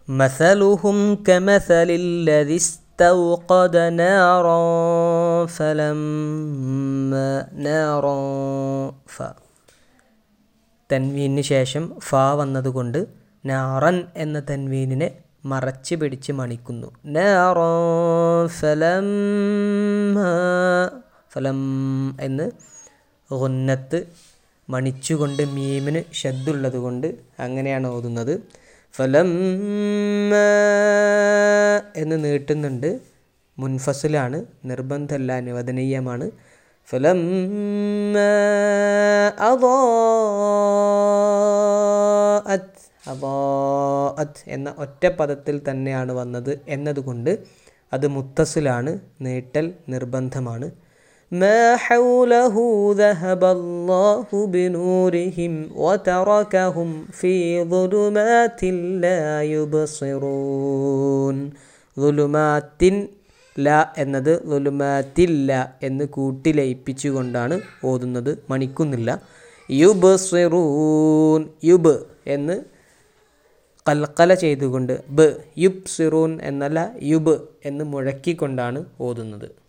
مثلهم كمثل الذي استوقد نارا فلما نارا ف തൻവീനു ശേഷം ഫ വന്നതുകൊണ്ട് നാറൻ എന്ന തൻവീനിനെ മറച്ച് പിടിച്ച് മണിക്കുന്നു നാറോ ഫലം ഫലം എന്ന് ഗുന്നത്ത് മണിച്ചുകൊണ്ട് മീമിന് ഷദ്ദുള്ളത് കൊണ്ട് അങ്ങനെയാണ് ഓതുന്നത് ഫലം എന്ന് നീട്ടുന്നുണ്ട് മുൻഫസിലാണ് നിർബന്ധമല്ല അനുവദനീയമാണ് ഫലം അത്ത് എന്ന ഒറ്റ പദത്തിൽ തന്നെയാണ് വന്നത് എന്നതുകൊണ്ട് അത് മുത്തസിലാണ് നീട്ടൽ നിർബന്ധമാണ് ما حوله ذهب الله بنورهم وتركهم في ظلمات لا يبصرون ظلمات ല എന്നത് ലുലുമാത്തില്ല എന്ന് കൂട്ടി ലയിപ്പിച്ചുകൊണ്ടാണ് ഓതുന്നത് മണിക്കുന്നില്ല യുബ് സിറൂൻ യുബ് എന്ന് കൽക്കല ചെയ്തുകൊണ്ട് ബ് യുബ് സിറൂൻ എന്നല്ല യുബ് എന്ന് മുഴക്കിക്കൊണ്ടാണ് ഓതുന്നത്